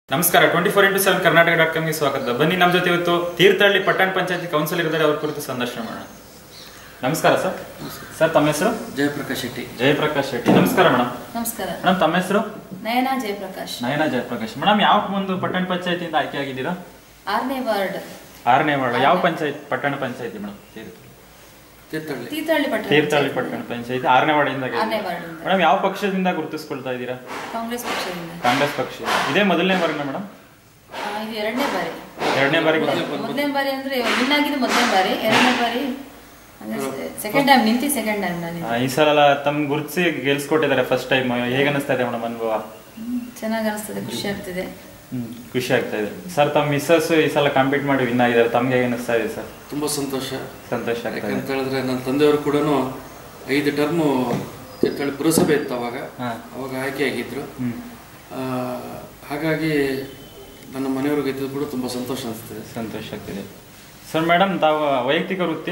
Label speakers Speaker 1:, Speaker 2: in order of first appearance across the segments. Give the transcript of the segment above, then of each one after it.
Speaker 1: ನಮಸ್ಕಾರ twenty four into seven Karnataka dot ಕಾಮ್ಗೆ ಸ್ವಾಗತ ಬನ್ನಿ ನಮ್ಮ ಜೊತೆ ಇವತ್ತು ತೀರ್ಥಹಳ್ಳಿ ಪಟ್ಟಣ ಪಂಚಾಯತಿ ಕೌನ್ಸಿಲರ್ ಇದ್ದಾರೆ ಅವ್ರ ಕುರಿತು ಸಂದರ್ಶನ ಮಾಡೋಣ ನಮಸ್ಕಾರ ಸರ್ ಸರ್ ತಮ್ಮ ಹೆಸರು
Speaker 2: ಜಯಪ್ರಕಾಶ್ ಶೆಟ್ಟಿ
Speaker 1: ಜಯಪ್ರಕಾಶ್ ಶೆಟ್ಟಿ ನಮಸ್ಕಾರ ಮೇಡಮ್
Speaker 3: ನಮಸ್ಕಾರ
Speaker 1: ಮೇಡಮ್ ತಮ್ಮ ಹೆಸರು
Speaker 3: ನಯನಾ ಜಯಪ್ರಕಾಶ್
Speaker 1: ನಯನ ಜಯಪ್ರಕಾಶ್ ಮೇಡಮ್ ಯಾವ ಒಂದು ಪಟ್ಟಣ ಪಂಚಾಯತಿಯಿಂದ ಆಯ್ಕೆ ಆಗಿದ್ದೀರಾ
Speaker 3: ಆರನೇ ವಾರ್ಡ್
Speaker 1: ಆರನೇ ವಾರ್ಡ್ ಯಾವ ಪಂಚಾಯತ್ ಪಟ್ಟಣ ಪಂಚಾಯತಿ ಮೇಡಮ್
Speaker 2: ತೀರ್ಥಹಳ್ಳಿ
Speaker 3: ತೀರ್ಥಹಳ್ಳಿ ಪಟ್ಟಣ
Speaker 1: ತೀರ್ಥಹಳ್ಳಿ ಪಟ್ಟಣ ಪಂಚಾಯತಿ ಆರನೇ ವಾರ್ಡಿಂದ
Speaker 3: ಆರನೇ ವಾರ್ಡಿಂದ
Speaker 1: ಮೇಡಮ್ ಯಾವ ಪಕ್ಷದಿಂದ ಗುರುತಿಸ್ಕೊಳ್ತಾ ಇದ್ದೀರಾ
Speaker 3: ಕಾಂಗ್ರೆಸ್ ಪಕ್ಷದಿಂದ
Speaker 1: ಕಾಂಗ್ರೆಸ್ ಪಕ್ಷ ಇದೇ ಮೊದಲನೇ ಬಾರಿನ ಮೇಡಮ್
Speaker 3: ಆ, ಇದು ಎರಡನೇ ಬಾರಿ
Speaker 1: ಎರಡನೇ ಬಾರಿ
Speaker 3: ಮೊದಲನೇ ಬಾರಿ ಅಂದ್ರೆ ವಿನ್ ಆಗಿದ್ದು ಮೊದಲನೇ ಬಾರಿ ಎರಡನೇ ಬಾರಿ ಸೆಕೆಂಡ್ ಟೈಮ್ ನಿಂತಿ ಸೆಕೆಂಡ್ ಟೈಮ್ ನಾನು
Speaker 1: ಆ, ಈ ಸಲ ತಮ್ಮ ಗುರುತಿಸಿ ಗೆಲ್ಸ್ಕೊಟ್ಟಿದ್ದಾರೆ ಫಸ್ಟ್ ಟೈಮ್ ಹೇಗೆ ಅನಿಸ್ತಾ ಇದೆ ಮೇಡಮ್ ಅನುಭವ
Speaker 3: ಚೆನ್ನಾಗಿ ಅನಿಸ್ತದೆ ಖುಷಿ ಆಗ್ತಿದೆ
Speaker 1: ಹ್ಮ್, ಖುಷಿ ಆಗ್ತಾ ಇದೆ ಸರ್ ತಮ್ಮ ಮಿಸ್ಸಸ್ ಈ ಸಲ ಕಾಂಪೀಟ್ ಮಾಡಿ ವಿನ್ ಆಗಿದ್ದಾರೆ ತಮ್ಗೆ ಹೇಗೆ ಅನಿಸ್ತಾ ಇದೆ ಸರ್
Speaker 2: ತುಂಬ ಸಂತೋಷ
Speaker 1: ಸಂತೋಷ ಆಗ್ತಾ ಇದೆ
Speaker 2: ಯಾಕಂತ ಹೇಳಿದ್ರೆ ನನ್ನ ತಂದೆಯವರು ಕೂಡ ಐದು ಟರ್ಮು ತೀರ್ಥಹಳ್ಳಿ ಪುರಸಭೆ ಇತ್ತು ಅವಾಗ
Speaker 1: ಹಾ.
Speaker 2: ಅವಾಗ ಆಯ್ಕೆಯಾಗಿದ್ರು
Speaker 1: ಹ್ಮ್
Speaker 2: ಆ, ಹಾಗಾಗಿ ನನ್ನ ಮನೆಯವ್ರಿಗೆ ಇದ್ದದ್ದು ಕೂಡ ತುಂಬ ಸಂತೋಷ ಅನಿಸ್ತದೆ
Speaker 1: ಸಂತೋಷ ಆಗ್ತಿದೆ ಸರ್ ಮೇಡಮ್ ತಾವು ವೈಯಕ್ತಿಕ ವೃತ್ತಿ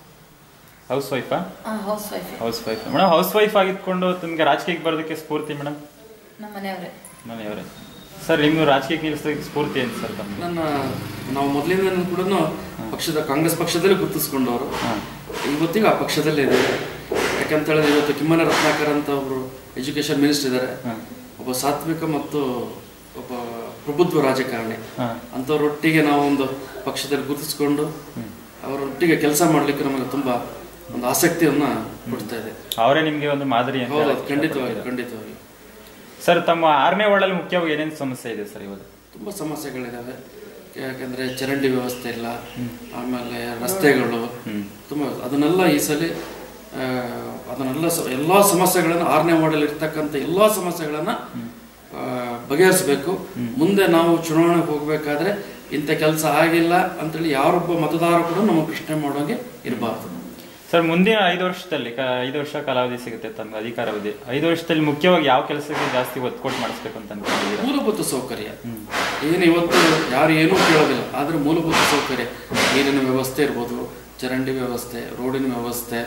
Speaker 1: ಹೌಸ್ ವೈಫಾ
Speaker 3: house wife
Speaker 1: house wife madam house wife ಆಗಿದ್ಕೊಂಡು ನಿಮಗೆ ರಾಜಕೀಯಕ್ಕೆ ಬರೋದಕ್ಕೆ ಸ್ಫೂರ್ತಿ ಮೇಡಮ್
Speaker 3: ನಮ್ಮ ಮನೆಯವರೇ
Speaker 1: ಮನೆಯವರೇ ಸರ್ ನಿಮ್ಮ ರಾಜಕೀಯಕ್ಕೆ ನಿಲ್ಲಿಸೋದಕ್ಕೆ ಸ್ಫೂರ್ತಿ ಏನು ಸರ್ ತಮಗೆ
Speaker 2: ನನ್ನ ನಾವು ಮೊದಲಿಂದ ಕೂಡ ಪಕ್ಷದ ಕಾಂಗ್ರೆಸ್ ಪಕ್ಷದಲ್ಲಿ ಗುರುತಿಸ್ಕೊಂಡವರು
Speaker 1: ಹಾಂ
Speaker 2: ಇವತ್ತಿಗೂ ಆ ಪಕ್ಷದಲ್ಲೇ ಇದ್ದಾರೆ ಯಾಕಂತ ಹೇಳಿದ್ರೆ ಇವತ್ತು ಕಿಮ್ಮನ ರತ್ನಾಕರ್ ಅಂತ ಒಬ್ಬರು ಎಜುಕೇಶನ್ ಮಿನಿಸ್ಟರ್ ಇದ್ದಾರೆ
Speaker 1: ಹಾಂ
Speaker 2: ಒಬ್ಬ ಸಾತ್ವಿಕ ಮತ್ತು ಒಬ್ಬ ಪ್ರಬುದ್ಧ ರಾಜಕಾರಣಿ
Speaker 1: ಹಾಂ
Speaker 2: ಅಂಥವ್ರೊಟ್ಟಿಗೆ ನಾವು ಒಂದು ಪಕ್ಷದಲ್ಲಿ ಗುರುತಿಸ್ಕೊಂಡು ಅವರೊಟ್ಟಿಗೆ ಕೆಲಸ ಮಾಡಲಿಕ್ಕೆ ನಮಗೆ ತುಂಬ ಒಂದು ಆಸಕ್ತಿಯನ್ನ ಕೊಡ್ತಾ ಇದೆ
Speaker 1: ಅವರೇ ನಿಮಗೆ ಒಂದು ಮಾದರಿ ಅಂತ
Speaker 2: ಹೌದು
Speaker 1: ಹೇಳಕ್ಕೆ
Speaker 2: ಖಂಡಿತವಾಗಿ
Speaker 1: ಇಷ್ಟಪಡ್ತೀರಾ?
Speaker 2: ಖಂಡಿತವಾಗಿ
Speaker 1: ಸರ್ ತಮ್ಮ ಆರನೇ ವಾರ್ಡಲ್ಲಿ ಮುಖ್ಯವಾಗಿ ಏನೇನು ಸಮಸ್ಯೆ ಇದೆ ಸರ್ ಇವಾಗ
Speaker 2: ತುಂಬ ಸಮಸ್ಯೆಗಳಿದ್ದಾವೆ ಯಾಕಂದ್ರೆ ಚರಂಡಿ ವ್ಯವಸ್ಥೆ ಇಲ್ಲ ಆಮೇಲೆ ರಸ್ತೆಗಳು
Speaker 1: ಹ್ಮ್.
Speaker 2: ತುಂಬ ಅದನ್ನೆಲ್ಲ ಈ ಸಲ ಆ, ಅದನ್ನೆಲ್ಲ ಸ- ಎಲ್ಲ ಸಮಸ್ಯೆಗಳನ್ನು ಆರನೇ ವಾರ್ಡಲ್ಲಿ ಇರ್ತಕ್ಕಂಥ ಎಲ್ಲ ಸಮಸ್ಯೆಗಳನ್ನು ಆ, ಬಗೆಹರಿಸಬೇಕು ಮುಂದೆ ನಾವು ಚುನಾವಣೆಗೆ ಹೋಗಬೇಕಾದ್ರೆ ಇಂಥ ಕೆಲಸ ಆಗಿಲ್ಲ ಅಂತೇಳಿ ಯಾರೊಬ್ಬ ಮತದಾರ ಕೂಡ ನಮ್ಮ ಪ್ರಶ್ನೆ ಮಾಡೋಂಗೆ ಇರಬಾರ್ದು
Speaker 1: ಸರ್ ಮುಂದಿನ ಐದು ವರ್ಷದಲ್ಲಿ ಕ- ಐದು ವರ್ಷ ಕಾಲಾವಧಿ ಸಿಗುತ್ತೆ ತಮ್ಗೆ ಅಧಿಕಾರಾವಧಿ ಐದು ವರ್ಷದಲ್ಲಿ ಮುಖ್ಯವಾಗಿ ಯಾವ ಕೆಲಸಕ್ಕೆ ಜಾಸ್ತಿ ಒತ್ತು ಕೊಟ್ಟು ಮಾಡಿಸ್ಬೇಕು ಅಂತ ಅನ್ಕೊಂಡಿದ್ದೀರಾ
Speaker 2: ಮೂಲಭೂತ ಸೌಕರ್ಯ ಏನು ಇವತ್ತು ಯಾರು ಏನೂ ಕೇಳೋದಿಲ್ಲ ಆದರೆ ಮೂಲಭೂತ ಸೌಕರ್ಯ ನೀರಿನ ವ್ಯವಸ್ಥೆ ಇರ್ಬೋದು ಚರಂಡಿ ವ್ಯವಸ್ಥೆ ರೋಡಿನ ವ್ಯವಸ್ಥೆ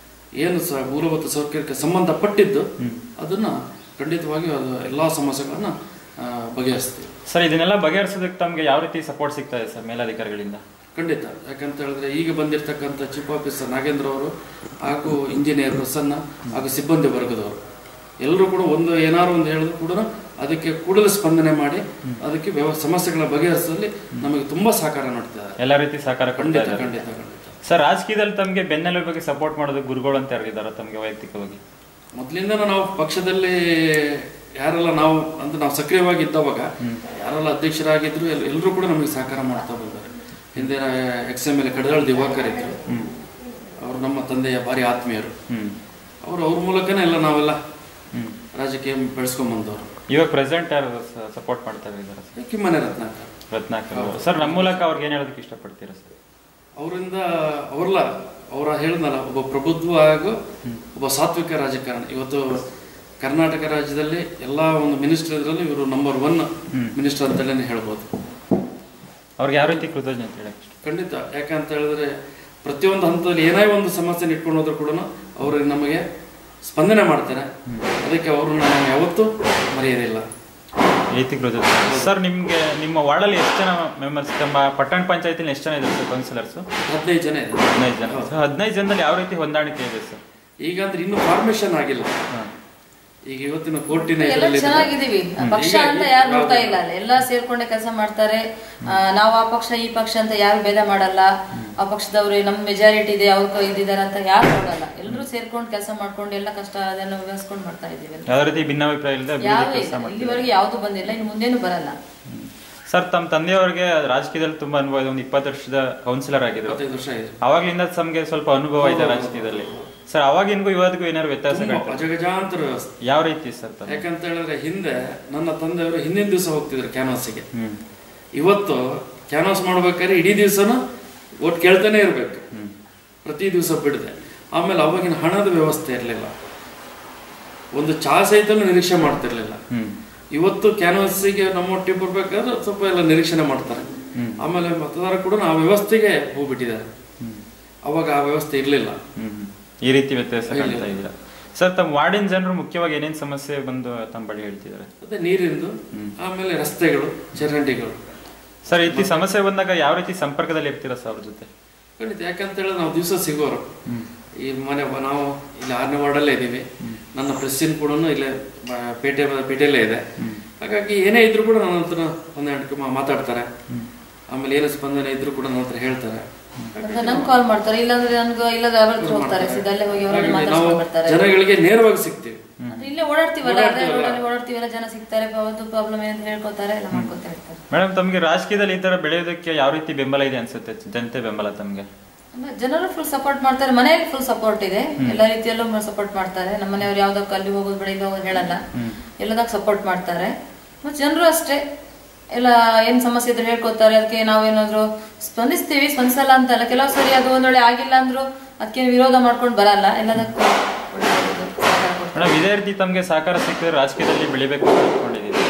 Speaker 2: ಏನು ಸಹ ಮೂಲಭೂತ ಸೌಕರ್ಯಕ್ಕೆ ಸಂಬಂಧಪಟ್ಟಿದ್ದು ಅದನ್ನ ಖಂಡಿತವಾಗಿ ಅದು ಎಲ್ಲ ಸಮಸ್ಯೆಗಳನ್ನ ಆ, ಬಗೆಹರಿಸ್ತೀವಿ
Speaker 1: ಸರ್ ಇದನ್ನೆಲ್ಲ ಬಗೆಹರಿಸೋದಕ್ಕೆ ತಮಗೆ ಯಾವ ರೀತಿ ಸಪೋರ್ಟ್ ಸಿಗ್ತಾ ಇದೆ ಸರ್ ಮೇಲಧಿಕಾರಿಗಳಿಂದ
Speaker 2: ಖಂಡಿತ ಯಾಕಂತ ಹೇಳಿದ್ರೆ ಈಗ ಬಂದಿರತಕ್ಕಂಥ ಚೀಫ್ ಆಫೀಸರ್ ನಾಗೇಂದ್ರ ಅವರು ಹಾಗೂ ಇಂಜಿನಿಯರ್ ಪ್ರಸನ್ನ ಹಾಗೂ ಸಿಬ್ಬಂದಿ ವರ್ಗದವರು ಎಲ್ಲರೂ ಕೂಡ ಒಂದು ಏನಾರು ಒಂದು ಹೇಳಿದ್ರು ಕೂಡ ಅದಕ್ಕೆ ಕೂಡಲೇ ಸ್ಪಂದನೆ ಮಾಡಿ ಅದಕ್ಕೆ ವ್ಯವ ಸಮಸ್ಯೆಗಳ ಬಗೆಹರಿಸಲಿ ನಮಗೆ ತುಂಬಾ ಸಹಕಾರ ಮಾಡ್ತಿದ್ದಾರೆ
Speaker 1: ಎಲ್ಲ ರೀತಿ ಸಹಕಾರ ಕೊಡ್ತಾ
Speaker 2: ಖಂಡಿತ
Speaker 1: ಇದ್ದಾರೆ
Speaker 2: ಖಂಡಿತ ಖಂಡಿತ
Speaker 1: ಸರ್ ರಾಜಕೀಯದಲ್ಲಿ ತಮಗೆ ಬೆನ್ನೆಲುಬು ಬಗ್ಗೆ ಸಪೋರ್ಟ್ ಮಾಡೋದು ಗುರುಗಳು ಅಂತ ಯಾರಿದ್ದಾರೆ ತಮಗೆ ವೈಯಕ್ತಿಕವಾಗಿ
Speaker 2: ಮೊದಲಿಂದ ನಾವು ಪಕ್ಷದಲ್ಲಿ ಯಾರೆಲ್ಲ ನಾವು ಅಂದ್ರೆ ನಾವು ಸಕ್ರಿಯವಾಗಿ ಇದ್ದವಾಗ ಯಾರೆಲ್ಲ ಅಧ್ಯಕ್ಷರಾಗಿದ್ರು ಎಲ್- ಎಲ್ಲರೂ ಕೂಡ ನಮಗೆ ಸಹಕಾರ ಮಾಡ್ತಾ ಬಂದ್ದಾರೆ ಹಿಂದಿನ ex M L Kadadal Diwakar ಇದ್ರು ಅವರು ನಮ್ಮ ತಂದೆಯ ಭಾರಿ ಆತ್ಮೀಯರು
Speaker 1: ಹ್ಮ್
Speaker 2: ಅವರು ಅವ್ರ ಮೂಲಕನೇ ಎಲ್ಲ ನಾವೆಲ್ಲ
Speaker 1: ಹ್ಮ್
Speaker 2: ರಾಜಕೀಯ ಬೆಳೆಸ್ಕೊಂಡ್ ಬಂದವರು
Speaker 1: ಇವಾಗ ಪ್ರೆಸೆಂಟ್ ಯಾರು ಸಪೋರ್ಟ್ ಮಾಡ್ತಾ ಇದ್ದಾರೆ ಸರ್
Speaker 2: ಕಿಮ್ಮನೆ ರತ್ನಾಕರ್
Speaker 1: ರತ್ನಾಕರ್ ಅವರು. ಸರ್ ನಮ್ಮ ಮೂಲಕ ಅವ್ರಿಗೆ ಏನು ಹೇಳೋದಕ್ಕೆ ಇಷ್ಟಪಡ್ತೀರಾ ಸರ್
Speaker 2: ಅವರಿಂದ ಅವರಲ್ಲ ಅವರ ಹೇಳಿದ್ನಲ್ಲ ಒಬ್ಬ ಪ್ರಬುದ್ಧ ಹಾಗೂ ಒಬ್ಬ ಸಾತ್ವಿಕ ರಾಜಕಾರಣ ಇವತ್ತು ಕರ್ನಾಟಕ ರಾಜ್ಯದಲ್ಲಿ ಎಲ್ಲ ಒಂದು ಮಿನಿಸ್ಟರ್ ಇದರಲ್ಲಿ ಇವರು ನಂಬರ್ ಒನ್ ಮಿನಿಸ್ಟರ್ ಅಂತಲೇ ಹೇಳ್ಬೋದು
Speaker 1: ಅವ್ರಿಗೆ ಯಾವ ರೀತಿ ಕೃತಜ್ಞತೆ ಹೇಳಕ್ಕೆ ಇಷ್ಟ
Speaker 2: ಖಂಡಿತ ಯಾಕಂತ ಹೇಳಿದ್ರೆ ಪ್ರತಿಯೊಂದು ಹಂತದಲ್ಲಿ ಏನೇ ಒಂದು ಸಮಸ್ಯೆ ಇಟ್ಕೊಂಡು ಹೋದ್ರು ಕೂಡ ಅವರು ನಮಗೆ ಸ್ಪಂದನೆ ಮಾಡ್ತಾರೆ ಅದಕ್ಕೆ ಅವ್ರನ್ನ ನಾವು ಯಾವತ್ತೂ ಮರೆಯೋದಿಲ್ಲ
Speaker 1: ಈ ರೀತಿ ಕೃತಜ್ಞತೆ ಸರ್ ನಿಮಗೆ ನಿಮ್ಮ ವಾರ್ಡಲ್ಲಿ ಎಷ್ಟು ಜನ ಮೆಂಬರ್ಸ್ ನಮ್ಮ ಪಟ್ಟಣ ಪಂಚಾಯತಿಲಿ ಎಷ್ಟು ಜನ ಇದ್ದಾರೆ ಸರ್ ಕೌನ್ಸಿಲರ್ಸು
Speaker 2: ಹದಿನೈದು ಜನ ಇದೆ
Speaker 1: ಹದಿನೈದು ಜನ ಸರ್ ಹದಿನೈದು ಜನದಲ್ಲಿ ಯಾವ ರೀತಿ ಹೊಂದಾಣಿಕೆ ಇದೆ ಸರ್
Speaker 2: ಈಗ ಅಂದ್ರೆ ಇನ್ನೂ ಫಾರ್ಮೇಶನ್ ಆಗಿಲ್ಲ
Speaker 1: ಹಾಂ
Speaker 2: ಈಗ ಇವತ್ತಿನ ಕೋರ್ಟಿನ
Speaker 3: ಎಲ್ಲ
Speaker 2: ಇದರಲ್ಲಿ
Speaker 3: ಚೆನ್ನಾಗಿದೀವಿ ಪಕ್ಷ ಅಂತ ಯಾರು ನೋಡ್ತಾ ಇಲ್ಲ ಅಲ್ಲಿ ಎಲ್ಲ ಸೇರ್ಕೊಂಡೆ ಕೆಲಸ ಮಾಡ್ತಾರೆ ಆ, ನಾವು ಆ ಪಕ್ಷ ಈ ಪಕ್ಷ ಅಂತ ಯಾರು ಭೇದ ಮಾಡಲ್ಲ ಆ ಪಕ್ಷದವ್ರು ನಮ್ಮ ಮೆಜಾರಿಟಿ ಇದೆ ಅವ್ರ ಇದ್ದಾರೆ ಅಂತ ಯಾರು ನೋಡಲ್ಲ ಎಲ್ಲರೂ ಸೇರ್ಕೊಂಡು ಕೆಲಸ ಮಾಡ್ಕೊಂಡು ಎಲ್ಲ ಕಷ್ಟ ಅದನ್ನು ವ್ಯವಸ್ಕೊಂಡು ಮಾಡ್ತಾ ಇದೀವಿ
Speaker 1: ಯಾವುದೇ ರೀತಿ ಭಿನ್ನಾಭಿಪ್ರಾಯ ಇಲ್ಲದೆ
Speaker 3: ಯಾವ
Speaker 1: ಅಭಿವೃದ್ಧಿ ಕೆಲಸ ಮಾಡ್ತೀವಿ
Speaker 3: ಇಲ್ಲಿವರೆಗೆ ಯಾವ್ದು ಬಂದಿಲ್ಲ ಇನ್ನು ಮುಂದೇನು ಬರಲ್ಲ
Speaker 1: ಸರ್ ತಮ್ಮ ತಂದೆಯವರಿಗೆ ರಾಜಕೀಯದಲ್ಲಿ ತುಂಬಾ ಅನುಭವ ಇದೆ ಒಂದು ಇಪ್ಪತ್ತು ವರ್ಷದ ಕೌನ್ಸಿಲರ್ ಆಗಿದ್ರು
Speaker 2: ಇಪ್ಪತ್ತೈದು ವರ್ಷ ಇದೆ
Speaker 1: ಅವಾಗ್ಲಿಂದ ತಮಗೆ ಸ್ವಲ್ಪ ಅನುಭವ ಇದೆ ರಾಜಕೀಯದಲ್ಲಿ ಸರ್ ಅವಾಗಿನ್ಗೂ ಇವತ್ತಿಗೂ ಏನಾದ್ರು ವ್ಯತ್ಯಾಸ
Speaker 2: ತುಂಬಾ ಅಜಗಜಾಂತರ ವ್ಯವಸ್ಥೆ
Speaker 1: ಯಾವ ರೀತಿ ಸರ್ ತಮ್ಮ
Speaker 2: ಯಾಕಂತ ಹೇಳಿದ್ರೆ ಹಿಂದೆ ನನ್ನ ತಂದೆಯವರು ಹಿಂದಿನ ದಿವಸ ಹೋಗ್ತಿದ್ರು ಕ್ಯಾನ್ವಾಸಿಗೆ
Speaker 1: ಹ್ಮ್
Speaker 2: ಇವತ್ತು ಕ್ಯಾನ್ವಾಸ್ ಮಾಡ್ಬೇಕಾದ್ರೆ ಇಡೀ ದಿವಸನು ಒಟ್ಟು ಕೇಳ್ತಾನೆ ಇರಬೇಕು ಪ್ರತಿ ದಿವಸ ಬಿಡದೆ ಆಮೇಲೆ ಅವಾಗಿನ ಹಣದ ವ್ಯವಸ್ಥೆ ಇರಲಿಲ್ಲ ಒಂದು ಚಾ ಸಹಿತನು ನಿರೀಕ್ಷೆ ಮಾಡ್ತಿರ್ಲಿಲ್ಲ
Speaker 1: ಹ್ಮ್
Speaker 2: ಇವತ್ತು ಕ್ಯಾನ್ವಾಸಿಗೆ ನಮ್ಮ ಒಟ್ಟಿಗೆ ಬರ್ಬೇಕಾದ್ರೆ ಸ್ವಲ್ಪ ಎಲ್ಲ ನಿರೀಕ್ಷಣೆ ಮಾಡ್ತಾರೆ ಆಮೇಲೆ ಮತದಾರ ಕೂಡ ಆ ವ್ಯವಸ್ಥೆಗೆ ಹೋಗ್ಬಿಟ್ಟಿದ್ದಾರೆ ಅವಾಗ ಆ ವ್ಯವಸ್ಥೆ ಇರಲಿಲ್ಲ
Speaker 1: ಹ್ಮ್ ಹ್ಮ್. ಈ ರೀತಿ ವ್ಯತ್ಯಾಸ ಕಾಣ್ತಾ ಇದ್ದೀರಾ ಸರ್ ತಮ್ಮ ವಾರ್ಡಿನ ಜನರು ಮುಖ್ಯವಾಗಿ ಏನೇನು ಸಮಸ್ಯೆ ಬಂದು ತಮ್ಮ ಬಳಿ ಹೇಳ್ತಿದ್ದಾರೆ
Speaker 2: ಮತ್ತೆ ನೀರಿಂದು ಆಮೇಲೆ ರಸ್ತೆಗಳು ಚರಂಡಿಗಳು
Speaker 1: ಸರ್ ಈ ರೀತಿ ಸಮಸ್ಯೆ ಬಂದಾಗ ಯಾವ ರೀತಿ ಸಂಪರ್ಕದಲ್ಲಿ ಇರ್ತೀರಾ ಸರ್ ಅವ್ರ ಜೊತೆ
Speaker 2: ಖಂಡಿತ ಯಾಕಂತ ಹೇಳಿದ್ರೆ ನಾವು ದಿವಸ ಸಿಗೋರು ಈ ಮನೆ ಬ- ನಾವು ಇಲ್ಲಿ ಆರನೇ ವಾರ್ಡಲ್ಲೇ ಇದ್ದೀವಿ ನನ್ನ ಪ್ರೆಸ್ಸಿನ ಕೂಡ ಇಲ್ಲೇ ಮ- ಪೇಟೆ ಪೇಟೆಯಲ್ಲೇ ಇದೆ ಹಾಗಾಗಿ ಏನೇ ಇದ್ರು ಕೂಡ ನನ್ನ ಹತ್ರ ಒಂದೆರಡು ಮಾ- ಮಾತಾಡ್ತಾರೆ ಆಮೇಲೆ ಏನೇ ಸ್ಪಂದನೆ ಇದ್ರು ಕೂಡ ನನ್ನ ಹತ್ರ ಹೇಳ್ತಾರೆ
Speaker 3: ಅಂದ್ರೆ ನಂಗೆ ಕಾಲ್ ಮಾಡ್ತಾರೆ ಇಲ್ಲಾಂದ್ರೆ ನನ್ಗೆ ಇಲ್ಲದ ಅವ್ರ ಹತ್ರ ಹೋಗ್ತಾರೆ ಸೀದಾ ಅಲ್ಲೇ ಹೋಗಿ ಅವರಲ್ಲಿ
Speaker 2: ಹಾಗಾಗಿ ನಾವು
Speaker 3: ಮಾತಾಡ್ಸ್ಕೊಂಡು ಬರ್ತಾರೆ
Speaker 2: ಜನಗಳಿಗೆ ನೇರವಾಗಿ ಸಿಗ್ತೀವಿ
Speaker 3: ಅಂದ್ರೆ ಇಲ್ಲೇ ಓಡಾಡ್ತೀವಲ್ಲ ಅದೇ ರೋಡಲ್ಲಿ ಓಡಾಡ್ತೀವಲ್ಲ ಜನ ಸಿಗ್ತಾರೆ ಒಂದು ಪ್ರಾಬ್ಲಮ್ ಏನಂತ ಹೇಳ್ಕೊತಾರೆ ಎಲ್ಲ ಮಾಡ್ಕೊತ ಇರ್ತಾರೆ
Speaker 1: ಮೇಡಮ್ ತಮಗೆ ರಾಜಕೀಯದಲ್ಲಿ ಈ ತರ ಬೆಳೆಯೋದಕ್ಕೆ ಯಾವ ರೀತಿ ಬೆಂಬಲ ಇದೆ ಅನ್ಸುತ್ತೆ ಜನತೆ ಬೆಂಬಲ ತಮಗೆ
Speaker 3: ಅಂದ್ರೆ ಜನರು ಫುಲ್ ಸಪೋರ್ಟ್ ಮಾಡ್ತಾರೆ ಮನೆಯಲ್ಲಿ ಫುಲ್ ಸಪೋರ್ಟ್ ಇದೆ ಎಲ್ಲ ರೀತಿಯಲ್ಲೂ ಸಪೋರ್ಟ್ ಮಾಡ್ತಾರೆ ನಮ್ಮ ಮನೆಯವ್ರು ಯಾವ್ದಕ್ಕೂ ಅಲ್ಲಿ ಹೋಗೋದು ಬೆಳಿಗ್ಗೆ ಹೋಗೋದು ಹೇಳಲ್ಲ ಎಲ್ಲದಕ್ಕೆ ಸಪೋರ್ಟ್ ಮಾಡ್ತಾರೆ ಮತ್ತೆ ಜನರು ಅಷ್ಟೇ ಎಲ್ಲ ಏನ್ ಸಮಸ್ಯೆ ಇದ್ರೆ ಹೇಳ್ಕೊತಾರೆ ಅದಕ್ಕೆ ನಾವೇನಾದ್ರು ಸ್ಪಂದಿಸ್ತೀವಿ ಸ್ಪಂದಿಸಲ್ಲ ಅಂತಲ್ಲ ಕೆಲವು ಸರಿ ಅದು ಒಂದ್ ವೇಳೆ ಆಗಿಲ್ಲ ಅಂದ್ರು ಅದಕ್ಕೆ ವಿರೋಧ ಮಾಡ್ಕೊಂಡು ಬರಲ್ಲ ಎಲ್ಲದಕ್ಕೂ ಒಳ್ಳೆಯದು, ಸಹಕಾರ ಕೊಡ್ತಾರೆ.
Speaker 1: ಮೇಡಮ್ ಇದೇ ರೀತಿ ತಮಗೆ ಸಹಕಾರ ಸಿಕ್ಕಿದ್ರೆ ರಾಜಕೀಯದಲ್ಲಿ ಬೆಳಿಬೇಕು ಅಂತ ಅನ್ಕೊಂಡಿದ್ದೀರಿ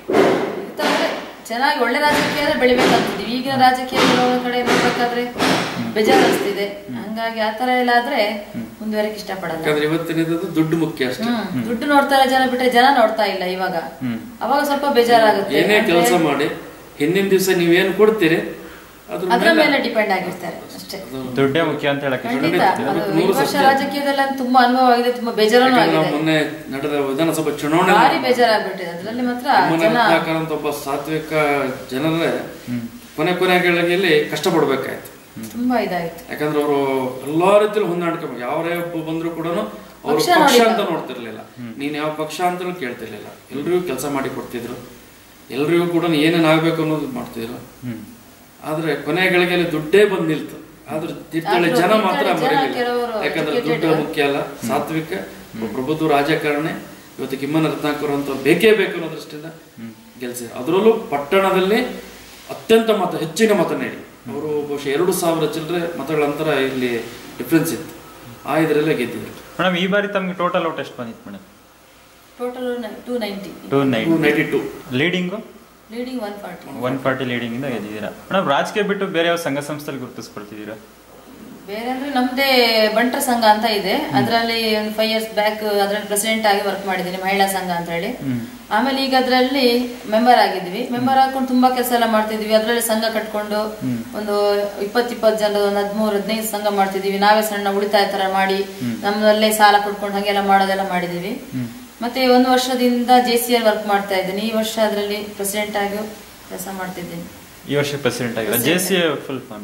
Speaker 3: ಇತ್ತಂದ್ರೆ ಚೆನ್ನಾಗಿ ಒಳ್ಳೆ ರಾಜಕೀಯ ಬೆಳಿಬೇಕಂತಿದೀವಿ ಈಗಿನ ರಾಜಕೀಯ ಇರೋ ಕಡೆ ನೋಡ್ಬೇಕಾದ್ರೆ ಬೇಜಾರು ಅನಿಸ್ತಿದೆ ಹಂಗಾಗಿ ಆ ತರ ಎಲ್ಲ ಆದ್ರೆ ಮುಂದುವರಕ್ ಇಷ್ಟಪಡಲ್ಲ
Speaker 2: ಯಾಕಂದ್ರೆ ಇವತ್ತಿನದ್ದು ದುಡ್ಡು ಮುಖ್ಯ ಅಷ್ಟೇ
Speaker 3: ಹ್ಮ್ ದುಡ್ಡು ನೋಡ್ತಾರೆ ಜನ ಬಿಟ್ರೆ ಜನ ನೋಡ್ತಾ ಇಲ್ಲ ಇವಾಗ ಅವಾಗ ಸ್ವಲ್ಪ ಬೇಜಾರಾಗುತ್ತೆ
Speaker 2: ಏನೇ ಕೆಲಸ ಮಾಡಿ ಹಿಂದಿನ ದಿವಸ ನೀವೇನು ಕೊಡ್ತೀರಿ ಅದ್ರ
Speaker 3: ಅದ್ರ ಮೇಲೆ ಡಿಪೆಂಡ್ ಆಗಿರ್ತಾರೆ ಅಷ್ಟೇ
Speaker 1: ದುಡ್ಡೇ ಮುಖ್ಯ ಅಂತ ಹೇಳಕ್ಕೆ
Speaker 3: ಖಂಡಿತ ಅದು ಈ ವರ್ಷ ರಾಜಕೀಯದಲ್ಲಿ ಅಂತೂ ತುಂಬಾ ಅನುಭವ ಆಗಿದೆ ತುಂಬಾ ಬೇಜಾರನೂ
Speaker 2: ಯಾಕಂದ್ರೆ ನಾವು
Speaker 3: ಆಗಿದೆ
Speaker 2: ಮೊನ್ನೆ ನಡೆದ ವಿಧಾನಸಭಾ ಚುನಾವಣೆ
Speaker 3: ಭಾರಿ ಬೇಜಾರಾಗ್ಬಿಟ್ಟಿದೆ ಅದ್ರಲ್ಲಿ ಮಾತ್ರ
Speaker 2: ಮನೆ
Speaker 3: ಜನ
Speaker 2: ರತ್ನಾಕರ್ ಅಂತ ಒಬ್ಬ ಸಾತ್ವಿಕ ಜನರೇ ಕೊನೆ ಕೊನೆಗಳಲ್ಲಿ ಕಷ್ಟಪಡ್ಬೇಕಾಯ್ತು
Speaker 3: ತುಂಬಾ ಇದಾಯ್ತು
Speaker 2: ಯಾಕಂದ್ರೆ ಅವರು ಎಲ್ಲಾ ರೀತಿಯಲ್ಲಿ ಹೊಂದಾಣಿಕೆ ಮಾಡಿ ಯಾವರೇ ಒಬ್ಬ ಬಂದ್ರು ಕೂಡ ಅವರು
Speaker 3: ಪಕ್ಷ
Speaker 2: ಪಕ್ಷ
Speaker 3: ನೋಡಿಲ್ಲ.
Speaker 2: ಅಂತ ನೋಡ್ತಿರ್ಲಿಲ್ಲ ನೀನ್ ಯಾವ ಪಕ್ಷ ಅಂತಲೂ ಕೇಳ್ತಿರ್ಲಿಲ್ಲ ಎಲ್ರಿಗೂ ಕೆಲಸ ಮಾಡಿ ಕೊಡ್ತಿದ್ರು ಎಲ್ರಿಗೂ ಕೂಡ ಏನೇನ್ ಆಗ್ಬೇಕು ಅನ್ನೋದು ಮಾಡ್ತಿದ್ರು ಆದ್ರೆ ಕೊನೆ ಗಳಿಗೆಯಲ್ಲಿ ದುಡ್ಡೇ ಬಂದ್ ನಿಲ್ತು ಆದ್ರೆ ತೀರ್ಥಹಳ್ಳಿ
Speaker 3: ಆದ್ರೂ
Speaker 2: ಜನ ಮಾತ್ರ
Speaker 3: ತೀರ್ಥಹಳ್ಳಿ ಜನ
Speaker 2: ಮರೀಲಿಲ್ಲ
Speaker 3: ಕೆಲವರು
Speaker 2: ಯಾಕಂದ್ರೆ
Speaker 3: educated.
Speaker 2: ದುಡ್ಡು ಮುಖ್ಯ ಅಲ್ಲ ಸಾತ್ವಿಕ ಒಬ್ಬ ಪ್ರಬುದ್ಧ ರಾಜಕಾರಣಿ ಇವತ್ತು ಕಿಮ್ಮನ ರತ್ನಾಕರ್ ಅಂತ ಬೇಕೇ ಬೇಕು ಅನ್ನೋ ದೃಷ್ಟಿಯಿಂದ ಗೆಲ್ಸಿದ್ರು ಅದರಲ್ಲೂ ಪಟ್ಟಣದಲ್ಲಿ ಅತ್ಯಂತ ಮತ ಹೆಚ್ಚಿನ ಮತ ನೀಡಿ ಅವರು ಬಹುಶಃ ಎರಡು ಸಾವಿರ ಚಿಲ್ಲರೆ ಮತಗಳ ಅಂತರ ಇಲ್ಲಿ ಡಿಫ್ರೆನ್ಸ್ ಇತ್ತು ಆ ಇದರಲ್ಲೇ ಗೆದ್ದಿದ್ರು
Speaker 1: ಮೇಡಮ್ ಈ ಬಾರಿ ತಮಗೆ ಟೋಟಲ್ ಔಟ್ ಎಷ್ಟು ಬಂದಿತ್ತು madam
Speaker 3: total two ninety
Speaker 1: two nine
Speaker 2: ninety two
Speaker 1: leading
Speaker 3: leading one forty
Speaker 1: one forty leading ಇಂದ ಗೆದ್ದಿದ್ದೀರಾ ಮೇಡಮ್ ರಾಜಕೀಯ ಬಿಟ್ಟು ಬೇರೆ ಯಾವ ಸಂಘ ಸಂಸ್ಥೆಯಲ್ಲಿ ಗುರುತಿಸ್ಕೊಳ್ತಿದ್ದೀರಾ
Speaker 3: ಬೇರೆ ಅಂದ್ರೆ ನಮ್ದೇ ಬಂಟರ ಸಂಘ ಅಂತ ಇದೆ ಅದರಲ್ಲಿ ಒಂದು ಫೈವ್ ಇಯರ್ಸ್ ಬ್ಯಾಕ್ ಅದ್ರಲ್ಲಿ ಪ್ರೆಸಿಡೆಂಟ್ ಆಗಿ ವರ್ಕ್ ಮಾಡಿದ್ದೀನಿ ಮಹಿಳಾ ಸಂಘ ಅಂತ ಹೇಳಿ ಆಮೇಲೆ ಈಗ ಅದರಲ್ಲಿ ಮೆಂಬರ್ ಆಗಿದ್ವಿ ಮೆಂಬರ್ ಹಾಕೊಂಡು ತುಂಬಾ ಕೆಲಸ ಎಲ್ಲ ಮಾಡ್ತಿದ್ವಿ ಅದರಲ್ಲಿ ಸಂಘ ಕಟ್ಕೊಂಡು ಒಂದು ಇಪ್ಪತ್ ಇಪ್ಪತ್ತು ಜನ ಒಂದು ಹದಿಮೂರು ಹದಿನೈದು ಸಂಘ ಮಾಡ್ತಿದೀವಿ ನಾವೇ ಸಣ್ಣ ಉಳಿತಾಯ ತರ ಮಾಡಿ ನಮ್ಮಲ್ಲೇ ಸಾಲ ಕೊಟ್ಕೊಂಡು ಹಾಗೆಲ್ಲ ಮಾಡೋದೆಲ್ಲ ಮಾಡಿದೀವಿ ಮತ್ತೆ ಒಂದು ವರ್ಷದಿಂದ ಜೆ ಸಿ ಆರ್ ವರ್ಕ್ ಮಾಡ್ತಾ ಇದ್ದೀನಿ ಈ ವರ್ಷ ಅದರಲ್ಲಿ ಪ್ರೆಸಿಡೆಂಟ್ ಆಗಿ ಕೆಲಸ ಮಾಡ್ತಿದ್ದೀನಿ
Speaker 1: ಈ ವರ್ಷ ಪ್ರೆಸಿಡೆಂಟ್ ಆಗಿಲ್ಲ J C full form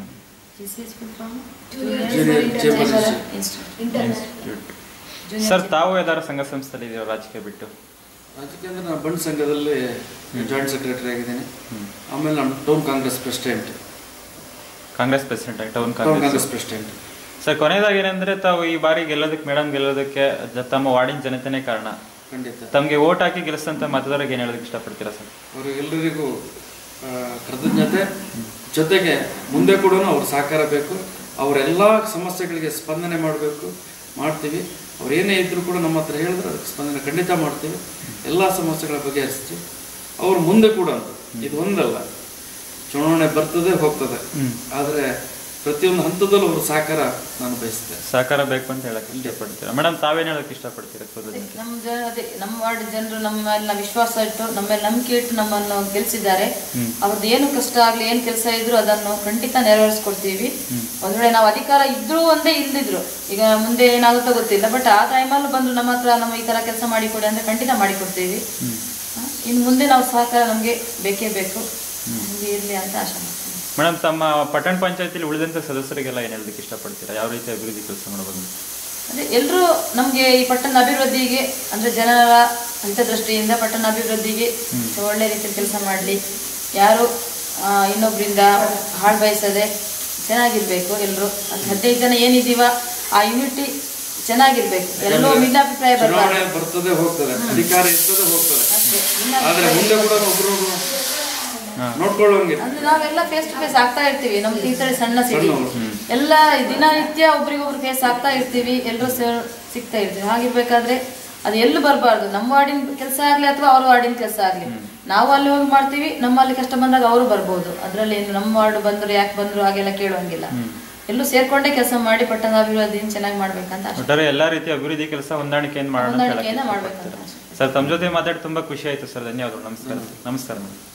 Speaker 1: sir ತಾವು ಯಾವ್ದಾರ ಸಂಘ ಸಂಸ್ಥೆಯಲ್ಲಿ ಇದ್ದೀರಾ ರಾಜಕೀಯ ಬಿಟ್ಟು
Speaker 2: ರಾಜಕೀಯ ಅಂದ್ರೆ ನಾನು ಬಂಡ್ ಸಂಘದಲ್ಲಿ ಜಾಯಿಂಟ್ ಸೆಕ್ರೆಟರಿ ಆಗಿದ್ದೀನಿ ಆಮೇಲೆ ನಾನು town Congress president
Speaker 1: Congress president ಆಗಿ town
Speaker 2: town
Speaker 1: Congress
Speaker 2: Congress president
Speaker 1: sir ಕೊನೆಯದಾಗಿ ಏನಂದ್ರೆ ತಾವು ಈ ಬಾರಿ ಗೆಲ್ಲೋದಕ್ಕೆ ಮೇಡಮ್ ಗೆಲ್ಲೋದಕ್ಕೆ ಜ- ತಮ್ಮ ವಾರ್ಡಿನ ಜನತೆನೇ ಕಾರಣ
Speaker 2: ಖಂಡಿತ
Speaker 1: ತಮಗೆ ಓಟ್ ಹಾಕಿ ಗೆಲ್ಲಿಸಿದಂತ ಮತದಾರರಿಗೆ ಏನ್ ಹೇಳೋದಕ್ಕೆ ಇಷ್ಟಪಡ್ತೀರಾ ಸರ್
Speaker 2: ಅವರಿಗೆಲ್ಲರಿಗೂ ಆ, ಕೃತಜ್ಞತೆ ಜೊತೆಗೆ ಮುಂದೆ ಕೂಡ ಅವ್ರ ಸಹಕಾರ ಬೇಕು ಅವರೆಲ್ಲ ಸಮಸ್ಯೆಗಳಿಗೆ ಸ್ಪಂದನೆ ಮಾಡಬೇಕು ಮಾಡ್ತೀವಿ ಅವ್ರು ಏನೇ ಇದ್ರೂ ಕೂಡ ನಮ್ಮ ಹತ್ರ ಹೇಳಿದ್ರೆ ಅದಕ್ಕೆ ಸ್ಪಂದನೆ ಖಂಡಿತ ಮಾಡ್ತೀವಿ ಎಲ್ಲ ಸಮಸ್ಯೆಗಳ ಬಗೆಹರಿಸ್ತೀವಿ ಅವ್ರು ಮುಂದೆ ಕೂಡ ಅಂತ ಇದು ಒಂದಲ್ಲ ಚುನಾವಣೆ ಬರ್ತದೆ ಹೋಗ್ತದೆ ಆದರೆ ಪ್ರತಿಯೊಂದು ಹಂತದಲ್ಲೂ ಅವ್ರ ಸಹಕಾರ ನಾನು ಬಯಸ್ತೇನೆ
Speaker 1: ಸಹಕಾರ ಬೇಕು ಅಂತ ಹೇಳಕ್ ಇಷ್ಟಪಡ್ತೀರಾ ಮೇಡಮ್ ತಾವೇನ್ ಹೇಳಕ್ ಇಷ್ಟಪಡ್ತೀರಾ ಸೋದರ
Speaker 3: ನಮ್ಮ ಜನ ಅದೇ ನಮ್ಮ ವಾರ್ಡ್ ಜನರು ನಮ್ಮ ಮೇಲೆ ವಿಶ್ವಾಸ ಇಟ್ಟು ನಮ್ಮ ಮೇಲೆ ನಂಬಿಕೆ ಇಟ್ಟು ನಮ್ಮನ್ನು ಗೆಲ್ಸಿದ್ದಾರೆ ಅವ್ರದ್ದು ಏನು ಕಷ್ಟ ಆಗ್ಲಿ ಏನ್ ಕೆಲಸ ಇದ್ರು ಅದನ್ನು ಖಂಡಿತ ನೆರವೇರಿಸ್ಕೊಡ್ತೀವಿ ಒಂದ್ ವೇಳೆ ನಾವು ಅಧಿಕಾರ ಇದ್ರು ಒಂದೇ ಇಲ್ದಿದ್ರು ಈಗ ಮುಂದೆ ಏನಾಗುತ್ತೋ ಗೊತ್ತಿಲ್ಲ ಬಟ್ ಆ ಟೈಮಲ್ಲೂ ಬಂದು ನಮ್ಮ ಹತ್ರ ನಮ್ಮ ಈ ತರ ಕೆಲಸ ಮಾಡಿಕೊಡಿ ಅಂದ್ರೆ ಖಂಡಿತ ಮಾಡಿಕೊಡ್ತೀವಿ ಹ? ಇನ್ನು ಮುಂದೆ ನಾವು ಸಹಕಾರ ನಮ್ಗೆ ಬೇಕೇ ಬೇಕು ಹಂಗೆ ಇರ್ಲಿ ಅಂತ ಆಶೆ ಮಾಡ್ತೀನಿ
Speaker 1: ಮೇಡಮ್ ತಮ್ಮ ಪಟ್ಟಣ ಪಂಚಾಯತಿಲಿ ಉಳಿದಂತ ಸದಸ್ಯರಿಗೆಲ್ಲ ಏನ್ ಹೇಳೋದಕ್ಕೆ ಇಷ್ಟಪಡ್ತೀರಾ ಯಾವ ರೀತಿ ಅಭಿವೃದ್ಧಿ ಕೆಲಸ ಮಾಡಬಹುದು
Speaker 3: ಅದೇ ಎಲ್ಲರೂ ನಮಗೆ ಈ ಪಟ್ಟಣ ಅಭಿವೃದ್ಧಿಗೆ ಅಂದ್ರೆ ಜನರ ಹಿತದೃಷ್ಟಿಯಿಂದ ಪಟ್ಟಣ ಅಭಿವೃದ್ಧಿಗೆ ಒಳ್ಳೆ ರೀತಿಯಲ್ಲಿ ಕೆಲಸ ಮಾಡಲಿ ಯಾರು ಆ, ಇನ್ನೊಬ್ರಿಂದ ಹಾಳು ಬಯಸದೆ ಚೆನ್ನಾಗಿರ್ಬೇಕು ಎಲ್ಲರೂ ಒಂದು ಹದಿನೈದು ಜನ ಏನಿದೀವ ಆ ಯೂನಿಟಿ ಚೆನ್ನಾಗಿರ್ಬೇಕು ಎಲ್ಲೋ ಭಿನ್ನಾಭಿಪ್ರಾಯ
Speaker 2: ಚುನಾವಣೆ
Speaker 3: ಬರಬಾರ್ದು
Speaker 2: ಬರ್ತದೆ ಹೋಗ್ತದೆ ಅಧಿಕಾರ ಇರ್ತದೆ ಹೋಗ್ತದೆ
Speaker 3: ಅಷ್ಟೇ
Speaker 2: ಆದ್ರೆ ಮುಂದೆ ಕೂಡ ಒಬ್ರು ನೋಡ್ಕೊಳ್ಳೋಂಗೆ
Speaker 3: ಅಂದ್ರೆ ನಾವೆಲ್ಲ ಫೇಸ್ ಟು ಫೇಸ್ ಆಗ್ತಾ ಇರ್ತೀವಿ ನಮ್ ತೀರ್ಥಹಳ್ಳಿ ಸಣ್ಣ ಸಿಟಿ
Speaker 2: ಸಣ್ಣವರು.
Speaker 3: ಎಲ್ಲ ದಿನನಿತ್ಯ ಒಬ್ರಿಗೊಬ್ರು ಫೇಸ್ ಆಗ್ತಾ ಇರ್ತೀವಿ ಎಲ್ಲರೂ ಸಿಗ್ತಾ ಇರ್ತೀವಿ ಹಾಗಿರ್ಬೇಕಾದ್ರೆ ಅದು ಎಲ್ಲೂ ಬರಬಾರ್ದು ನಮ್ಮ ವಾರ್ಡಿನ ಕೆಲಸ ಆಗ್ಲಿ ಅಥವಾ ಅವ್ರ ವಾರ್ಡಿನ ಕೆಲಸ ಆಗ್ಲಿ ನಾವು ಅಲ್ಲಿ ಹೋಗಿ ಮಾಡ್ತೀವಿ ನಮ್ಮಲ್ಲಿ ಕಷ್ಟ ಬಂದಾಗ ಅವರು ಬರ್ಬೋದು ಅದ್ರಲ್ಲಿ ಏನು ನಮ್ಮ ವಾರ್ಡ್ ಬಂದ್ರು ಯಾಕೆ ಬಂದ್ರು ಹಾಗೆಲ್ಲ ಕೇಳುವಂಗಿಲ್ಲ ಎಲ್ಲೂ ಸೇರ್ಕೊಂಡೇ ಕೆಲಸ ಮಾಡಿ ಪಟ್ಟಣದ ಅಭಿವೃದ್ಧಿನ ಚೆನ್ನಾಗಿ ಮಾಡ್ಬೇಕಂತ ಅಷ್ಟೇ.
Speaker 1: ಒಟ್ಟಾರೆ ಎಲ್ಲಾ ರೀತಿಯ ಅಭಿವೃದ್ಧಿ ಕೆಲಸ ಹೊಂದಾಣಿಕೆಯನ್ನು ಮಾಡೋಣ ಅಂತ
Speaker 3: ಹೊಂದಾಣಿಕೆಯಿಂದ
Speaker 1: ಹೇಳಕ್ಕೆ
Speaker 3: ಮಾಡ್ಬೇಕಂತ ಅಷ್ಟೇ.
Speaker 1: ಸರ್ ತಮ್ಮ ಜೊತೆ ಮಾತಾಡಿ ತುಂಬಾ ಖುಷಿ ಆಯ್ತು ಸರ್ ಧನ್ಯವಾದಗಳು ನಮಸ್ಕಾರ ನಮಸ್ಕಾರ ಮೇಡಮ್